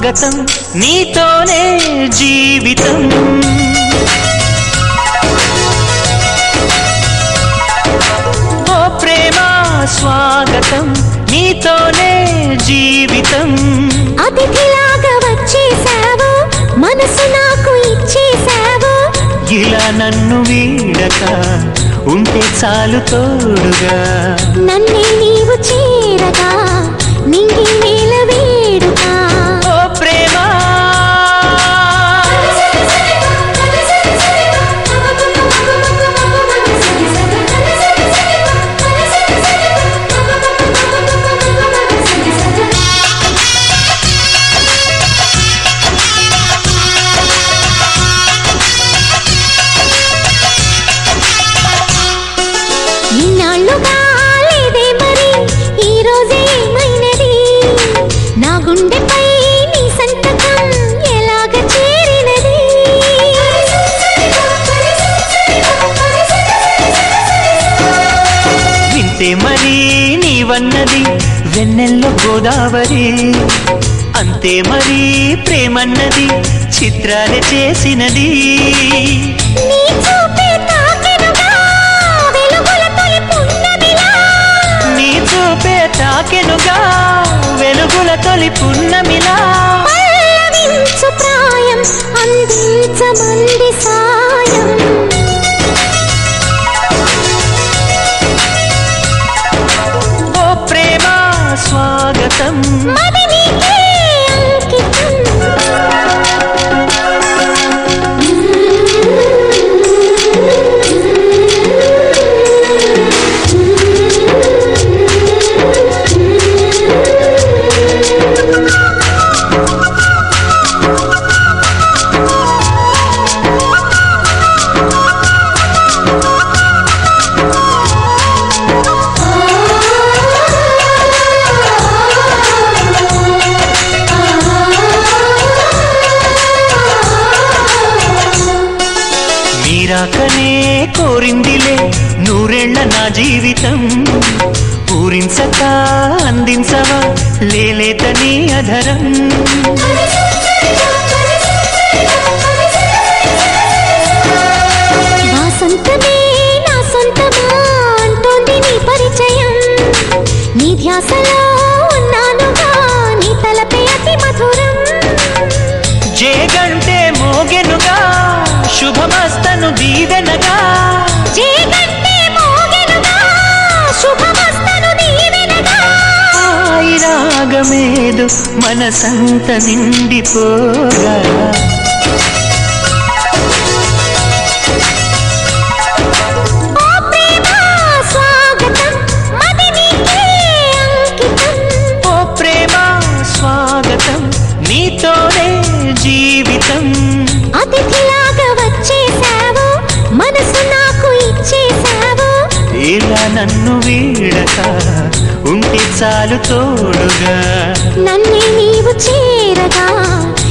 స్వాగతం నీతోనే జీవితం ఓ ప్రేమ స్వాగతం నీతోనే జీవితం అతిథిలాగా వచ్చేసావు మనసు నాకు ఇచ్చేసావు ఇలా నన్ను వీడక ఉంటే చాలు తోడుగా నన్నే నీవు చేరగా నింగి నేల వేడుగా ఓ ప్రేమ ఇన్నాళ్ళుగా లేదే మరి ఈ రోజే ఏమైనది నా గుండెపై నీ సంతకం ఎలాగ చేరినది వింటే మరి నీవన్నది వెన్నెల్లో గోదావరి అంతే మరి ప్రేమన్నది చిత్రాలే చేసినది నీ చూపే తాకెనుగా వెలుగుల తొలి పున్నమిలా నీ చూపే తాకెనుగా వెలుగుల తొలి పున్నమిలా పల్లవించు ప్రాయం అందించమంది సాయం ఓ ప్రేమ స్వాగతం మది నీకే అంకితం మీరాకనే కోరిందిలే నూరేళ్ల నా జీవితం పూరించక అందించవా లేలేతని అధరం వాసంతమే నా సొంతమా అంటోంది నీ పరిచయం నీ ధ్యాసలో ఉన్నానుగా నీ తలపే అతి మధురం జేగంటే మోగెనుగా శుభమస్తను దీవెనగా జేగంటే మోగెనుగా శుభమస్తను దీవెనగా హాయి రాగమేదు మనసంత నిండిపోగా ఓ ప్రేమ స్వాగతం మది నీకే అంకితం ఓ ప్రేమ స్వాగతం నీతోనే జీవితం అతిథిలాగా వచ్చేసావు మనసు నాకు ఇచ్చేసావు ఇలా నన్ను వీడక ఉంటే చాలు తోడుగా నన్నే నీవు చేరగా